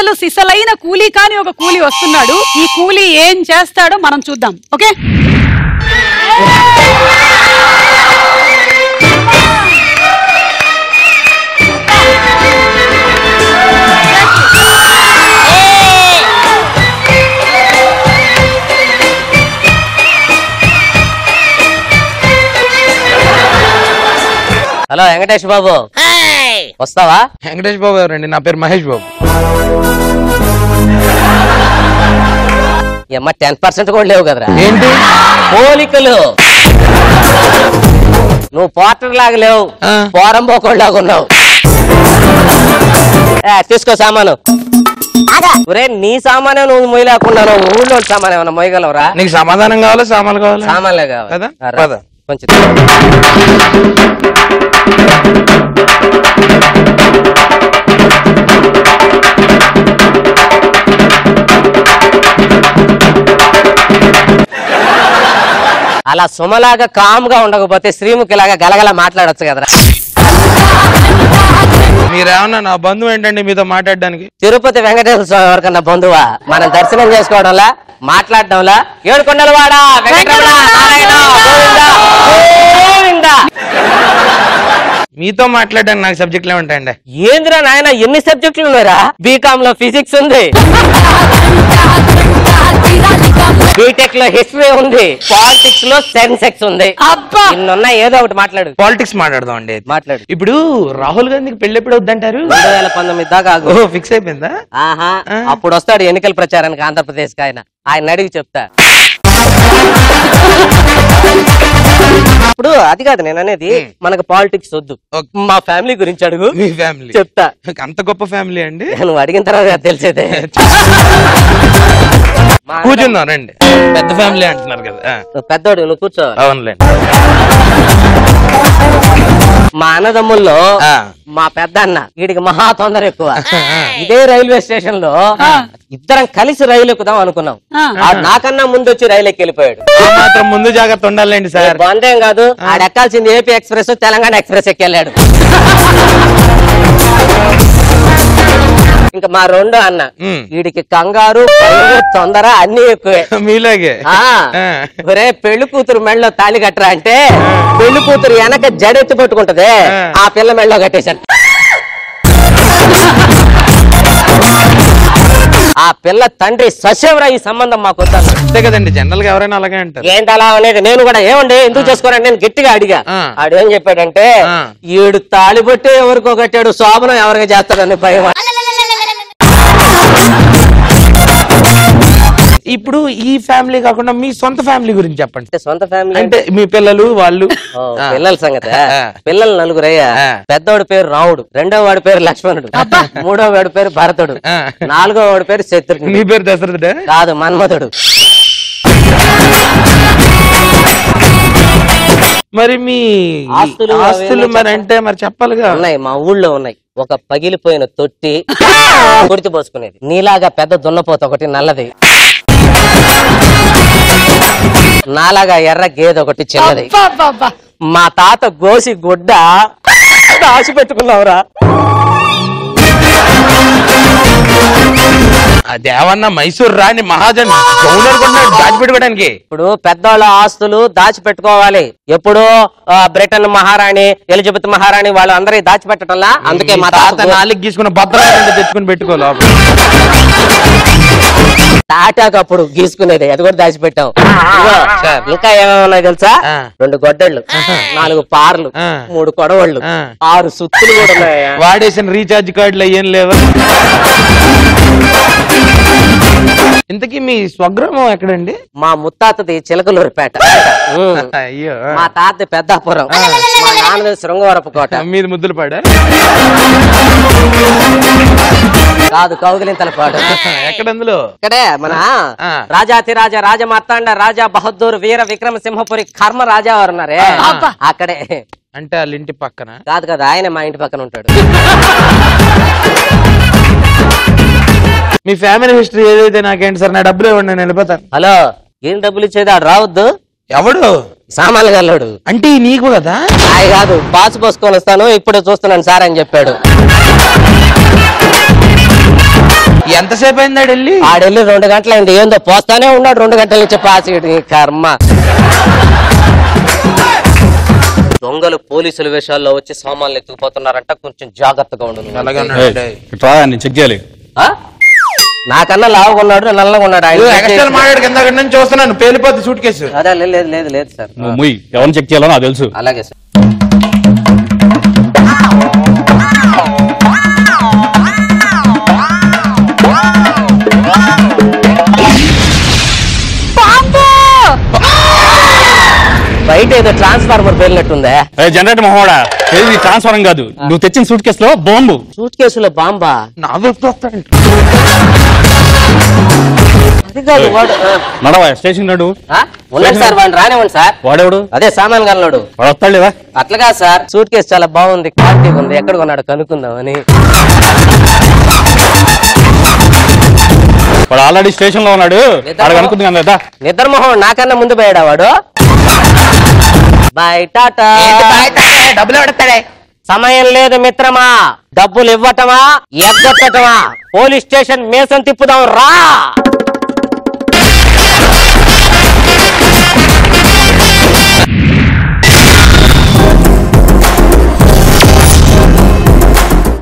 అసలు సిసలైన కూలీ కాని ఒక కూలీ వస్తున్నాడు ఈ కూలీ ఏం చేస్తాడో మనం చూద్దాం ఓకే హలో వెంకటేష్ బాబు వస్తావా వెంకటేష్ బాబు ఎవరండి నా పేరు మహేష్ బాబు ఈ అమ్మ టెన్ పర్సెంట్ కూడా లేవు కదరా ఏంటి పోలికలు నువ్వు పోటర్ లాగా లేవు ఆ. పోరం పోకోళ్ళలాగా ఉన్నావు ఏ, తీసుకో సామాను ఒరే నీ సామానే నువ్వు మొయ్యలేకున్నాను ఊళ్ళో సామాన్ ఏమన్నా మొయ్యగలవరా నీకు సమాధానం కావాలా సామాన్లు కావాలా సామాన్లే కావాలి కదా? ఆ, రా. పద. కొంచెం అలా సుమలాగా కామ్ గా ఉండకపోతే శ్రీముఖిలాగా గలగల మాట్లాడొచ్చు కదరా మీరేమన్నా నా బంధువు ఏంటండి మీతో మాట్లాడడానికి తిరుపతి వెంకటేశ్వర స్వామి ఎవరికన్నా బంధువా మనం దర్శనం చేసుకోవడంలా మాట్లాడడంలా ఏడు కొండల వాడా వెంకటరమణ, నారాయణ, గోవిందా, గోవిందా. మీతో మాట్లాడడానికి నాకు సబ్జెక్టులు ఏమంటాయండి ఏందిరా నాయన ఎన్ని సబ్జెక్టులు ఉన్నారా బీకామ్ లో ఫిజిక్స్ ఉంది బీటెక్ లో హిస్టరీ ఉంది పాలిటిక్స్ లో సెన్సెక్స్ ఉంది అబ్బా ఇన్నున్నా ఏదో ఒకటి మాట్లాడు పాలిటిక్స్ మాట్లాడదాం అండి మాట్లాడు ఇప్పుడు రాహుల్ గాంధీకి పెళ్లి ఎప్పుడు వద్దంటారు రెండు వేల పంతొమ్మిది దాకా ఆగు. ఓ ఫిక్స్ అయిపోయిందా ఆహా ఆ. అప్పుడు వస్తాడు ఎన్నికల ప్రచారానికి ఆంధ్రప్రదేశ్ కి ఆయన ఆయన అడిగి చెప్తా ఇప్పుడు అది కాదు నేను అనేది మనకు పాలిటిక్స్ వద్దు ఓకే. మా ఫ్యామిలీ గురించి అడుగు మీ ఫ్యామిలీ చెప్తా అంత గొప్ప ఫ్యామిలీ అండి నువ్వు అడిగిన తర్వాత తెలిసేదే మా అన్న- కూర్చుందాం రండి పెద్ద ఫ్యామిలీ అంటున్నారు కదా ఆ, నువ్వు పెద్దోడు నువ్వు కూర్చో అవునులేండి మా అన్నదమ్ముల్లో ఆ. మా పెద్ద అన్న వీడికి మహా తొందర ఎక్కువ ఇదే రైల్వే స్టేషన్ లో ఇద్దరం కలిసి రైలు ఎక్కుదాం అనుకున్నాం ఆ. ఆడు నాకన్నా ముందు వచ్చి రైలు ఎక్కి వెళ్ళిపోయాడు ఆ మాత్రం ముందు జాగ్రత్త ఉండాలండి సార్ బందేం కాదు ఆడ ఎక్కాల్సింది ఏపీ ఎక్స్ప్రెస్ తెలంగాణ ఎక్స్ప్రెస్ ఎక్కెళ్ళాడు ఇంకా మా రెండో అన్న ఉమ్. వీడికి కంగారు పరుగు, తొందర అన్ని ఎక్కువే మీలాగే ఆ ఆ. ఒరే పెళ్లి కూతురు మెళ్ళలో తాళి కట్టరా అంటే పెళ్లి కూతురు వెనక జడెత్తి పట్టుకుంటదే ఆ. ఆ పిల్ల మెళ్ళలో కట్టేశాను ఆ పిల్ల తండ్రి సశివరా ఈ సంబంధం మాకు వద్దాను అంతే కదండి జనరల్ గా ఎవరైనా అలాగే అంటారు ఏంటి అలా అనేది నేను కూడా ఏమండి ఎందుకు చేసుకోరని నేను గట్టిగా అడిగా ఆ. ఆడు ఏం చెప్పాడంటే ఆ. ఈడు తాళిబొట్టి ఎవరికో కట్టాడు శోభనం ఎవరికి చేస్తాడని భయం ఇప్పుడు ఈ ఫ్యామిలీ కాకుండా మీ సొంత ఫ్యామిలీ గురించి చెప్పండి అంటే సొంత ఫ్యామిలీ అంటే మీ పిల్లలు వాళ్ళు ఓ, ఆ. పిల్లల సంగతి ఆ. పిల్లలు నలుగురయ్యా ఆ. పెద్దోడి పేరు రాముడు రెండో వాడి పేరు లక్ష్మణుడు మూడో వాడి పేరు భరతుడు ఆ. నాలుగో వాడి పేరు శత్రుఘ్నుడు మీ పేరు దశరథుడా కాదు మన్మధుడు మరి మీ ఆస్తులు ఆస్తులు అవన్నీ మరి అంటే మరి చెప్పాలిగా ఉన్నాయి మా ఊళ్ళో ఉన్నాయి ఒక పగిలిపోయిన తొట్టి కొడితి పోసుకునేది నీలాగా పెద్ద దున్నపోత ఒకటి నల్లది నాలాగా ఎర్ర గేదె ఒకటి చిన్నది అబ్బబ్బబ్బా. మా తాత గోసి గుడ్డ దాచి పెట్టుకున్నావురా అది ఏమన్నా మైసూర్ రాని మహాజన్ గవర్నర్ కొన్నాడు దాచిపెట్టుకోవడానికి ఇప్పుడు పెద్దవాళ్ళ ఆస్తులు దాచిపెట్టుకోవాలి ఎప్పుడో ఆ, బ్రిటన్ మహారాణి ఎలిజబెత్ మహారాణి వాళ్ళు అందరి దాచిపెట్టడంలా అందుకే మా తాత గో- నాలుగు గీసుకున్న భద్రం తెచ్చుకుని పెట్టుకో లోపల తాటాకు అప్పుడు గీసుకునేది అది కూడా దాచిపెట్టాం ఇదిగో, ఇంకా ఏమేమి ఉన్నాయి తెలుసా ఆ. రెండు గొడ్డళ్ళు నాలుగు పార్లు ఆ. మూడు కొడవళ్ళు ఆ. ఆరు సుత్తులు కూడా ఉన్నాయా వాడేసిన రీఛార్జ్ కార్డులు ఏం లేవా ఇంతకీ మీ స్వగ్రామం ఎక్కడండి మా ముత్తాతది చిలకలూరిపేట ఉమ్. అయ్యో మా తాత పెద్దాపురం మా నాన్నది శృంగవరపు కోట మీది ముద్దులు పాడా కాదు కౌగిలింతల పాడు ఎక్కడ అందులో ఇక్కడే మన ఆ. రాజాతిరాజ రాజమార్తాండ రాజా బహదూర్ వీర విక్రమ సింహపురి కర్మ రాజా వారు ఉన్నారే అబ్బా. అక్కడే అంటే వాళ్ళ ఇంటి పక్కన కాదు కదా ఆయన మా ఇంటి పక్కన ఉంటాడు మీ ఫ్యామిలీ హిస్టరీ ఏదైతే నాకేంటి సార్ నా డబ్బులు ఇవ్వండి నేను వెళ్ళిపోతాను హలో ఏం డబ్బులు ఇచ్చేది ఆడు రావద్దు ఎవడు సామాన్లు గల్లోడు అంటే ఈ నీకు కదా ఆయన కాదు పాసు పోసుకొని వస్తాను ఇప్పుడు చూస్తున్నాను సార్ అని చెప్పాడు ఎంతసేపు అయింది ఆడు వెళ్ళి ఆడెళ్ళి రెండు గంటలైంది ఏందో పోస్తానే ఉన్నాడు రెండు గంటల నుంచి పాసిడ్ నీ కర్మ దొంగలు పోలీసుల వేషాల్లో వచ్చి సామాన్లు ఎత్తుకుపోతున్నారంట కొంచెం జాగ్రత్తగా ఉండు అలాగే ఏయ్, ఉన్నాడు ఇట్రా నేను చెక్ చేయాలి ఆ? నాకన్నా లావుగా ఉన్నాడు నల్లగా ఉన్నాడు ఆయన చెక్ ఎక్స్ట్రా చేసి- మాట్లాడు కింద అక్కడి నుంచి చూస్తున్నాను పేలిపోద్ది సూట్ కేసు అదే లేదు లేదు లేదు లేదు సార్ నువ్వు ముయ్ ఎవరిని చెక్ చేయాలో నాకు తెలుసు అలాగే సార్ పాంపు బయట ఏదో ట్రాన్స్ఫార్మర్ పేలినట్టుందే ఏ జనరేటర్ మొహోడా ఏది ట్రాన్స్ఫారం కాదు నువ్వు తెచ్చిన సూట్ కేసులో బాంబు సూట్ కేసులో బాంబా నా దోస్తు వస్తాడు అది కాదు వాడు ఆ. నడవా స్టేషన్ నడు ఆ? ఉన్నాడు సార్ వాడిని రానివ్వండి సార్ వాడేవాడు అదే సామాన్ గల్లోడు వాడు వస్తాడు లేదా అట్లా కాదు సార్ సూట్ కేసు చాలా బాగుంది క్వాలిటీ ఉంది ఎక్కడ కొన్నాడు కనుక్కుందామని వాడు ఆల్రెడీ స్టేషన్ లో ఉన్నాడు నిద్ర వాడు కనుక్కుంది కదా నిద్ర మొహం నాకన్నా ముందు పోయాడా వాడు బాయ్ టాటా డబ్బులు పెడతాడే సమయం లేదు మిత్రమా డబ్బులు ఇవ్వటమా ఎగ్గొట్టటమా పోలీస్ స్టేషన్ మేసం తిప్పుదాం రా